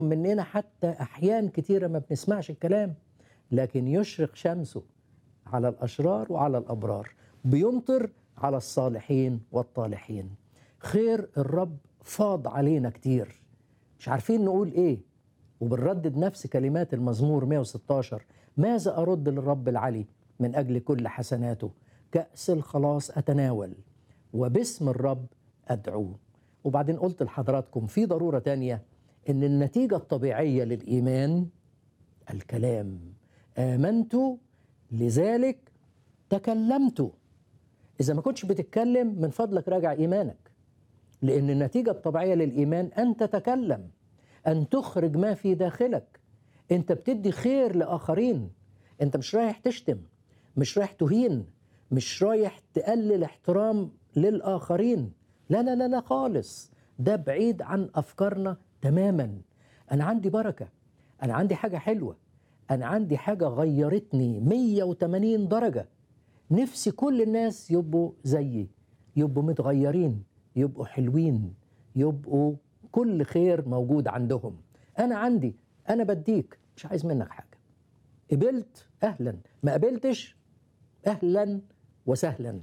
مننا حتى أحيان كتيرة ما بنسمعش الكلام لكن يشرق شمسه على الأشرار وعلى الأبرار بيمطر على الصالحين والطالحين خير الرب فاض علينا كتير مش عارفين نقول ايه وبنردد نفس كلمات المزمور 116 ماذا أرد للرب العلي من أجل كل حسناته كأس الخلاص أتناول وباسم الرب أدعوه وبعدين قلت لحضراتكم في ضرورة تانية إن النتيجة الطبيعية للإيمان الكلام آمنت لذلك تكلمت إذا ما كنتش بتتكلم من فضلك راجع إيمانك لأن النتيجة الطبيعية للإيمان أن تتكلم أن تخرج ما في داخلك أنت بتدي خير لآخرين أنت مش رايح تشتم مش رايح تهين مش رايح تقلل احترام للآخرين لا لا لا لا خالص ده بعيد عن أفكارنا تماما أنا عندي بركة أنا عندي حاجة حلوة أنا عندي حاجة غيرتني 180 درجة نفسي كل الناس يبقوا زيي يبقوا متغيرين يبقوا حلوين يبقوا كل خير موجود عندهم أنا عندي أنا بديك مش عايز منك حاجة قبلت أهلا ما قبلتش أهلا وسهلا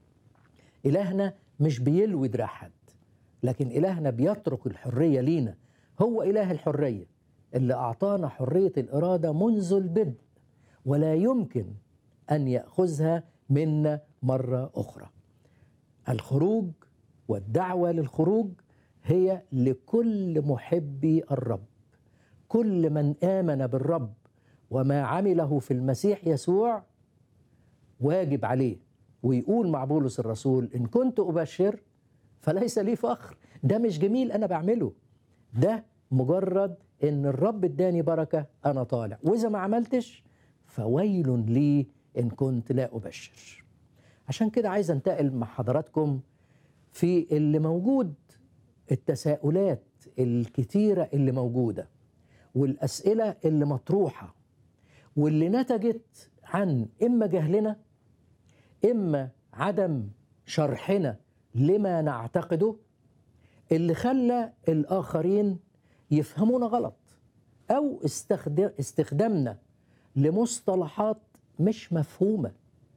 إلهنا مش بيلوي دراع حد لكن إلهنا بيترك الحرية لينا هو إله الحرية اللي أعطانا حرية الإرادة منذ البدء ولا يمكن أن يأخذها منا مرة أخرى الخروج والدعوة للخروج هي لكل محبي الرب كل من آمن بالرب وما عمله في المسيح يسوع واجب عليه ويقول مع بولس الرسول إن كنت أبشر فليس لي فخر ده مش جميل أنا بعمله ده مجرد إن الرب اداني بركة أنا طالع وإذا ما عملتش فويل لي إن كنت لا أبشر عشان كده عايز أنتقل مع حضراتكم في اللي موجود التساؤلات الكتيرة اللي موجودة والأسئلة اللي مطروحة واللي نتجت عن إما جهلنا إما عدم شرحنا لما نعتقده اللي خلى الآخرين يفهمونا غلط أو استخدم استخدامنا لمصطلحات مش مفهومة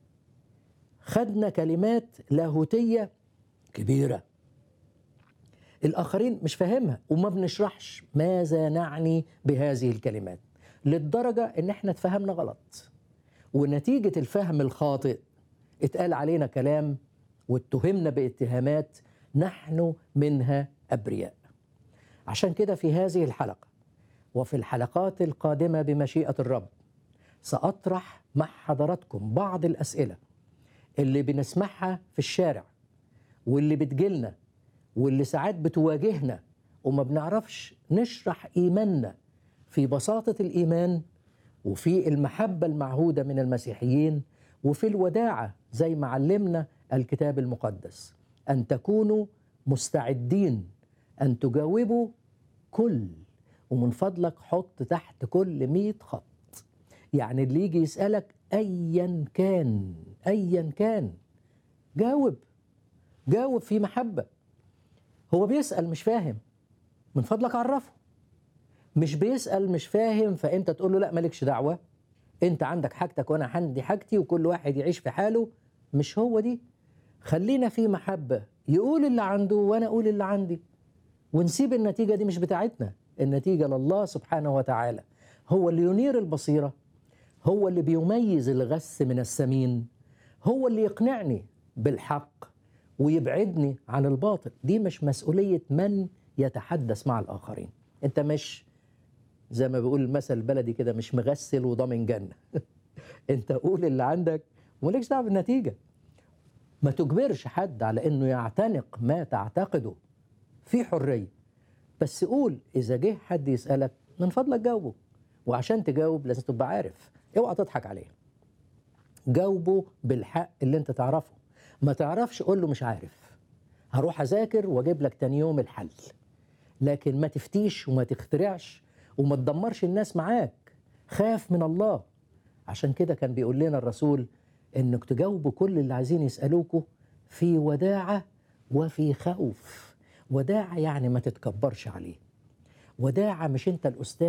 خدنا كلمات لاهوتية كبيرة الآخرين مش فاهمها وما بنشرحش ماذا نعني بهذه الكلمات للدرجة إن احنا اتفهمنا غلط ونتيجة الفهم الخاطئ اتقال علينا كلام واتهمنا باتهامات نحن منها أبرياء عشان كده في هذه الحلقة وفي الحلقات القادمة بمشيئة الرب سأطرح مع حضراتكم بعض الأسئلة اللي بنسمعها في الشارع واللي بتجيلنا واللي ساعات بتواجهنا وما بنعرفش نشرح إيماننا في بساطة الإيمان وفي المحبة المعهودة من المسيحيين وفي الوداعة زي ما علمنا الكتاب المقدس أن تكونوا مستعدين أن تجاوبوا كل ومن فضلك حط تحت كل مئة خط يعني اللي يجي يسألك أيا كان أيا كان جاوب جاوب في محبة هو بيسأل مش فاهم من فضلك عرفه مش بيسأل مش فاهم فأنت تقول له لا مالكش دعوة أنت عندك حاجتك وأنا عندي حاجتي وكل واحد يعيش في حاله مش هو دي خلينا في محبة يقول اللي عنده وأنا أقول اللي عندي ونسيب النتيجة دي مش بتاعتنا النتيجة لله سبحانه وتعالى هو اللي ينير البصيرة هو اللي بيميز الغث من السمين هو اللي يقنعني بالحق ويبعدني عن الباطل دي مش مسؤولية من يتحدث مع الآخرين أنت مش زي ما بيقول المثل البلدي كده مش مغسل وضامن جنة أنت قول اللي عندك ومالكش دعوة بالنتيجة ما تجبرش حد على أنه يعتنق ما تعتقده في حرية بس قول إذا جه حد يسألك من فضلك جاوبه وعشان تجاوب لازم تبقى عارف اوعى تضحك عليه جاوبه بالحق اللي انت تعرفه ما تعرفش قول له مش عارف هروح اذاكر واجيب لك تاني يوم الحل لكن ما تفتيش وما تخترعش وما تدمرش الناس معاك خاف من الله عشان كده كان بيقول لنا الرسول انك تجاوبوا كل اللي عايزين يسالوكوا في وداعه وفي خوف وداعه يعني ما تتكبرش عليه وداعة مش أنت الأستاذ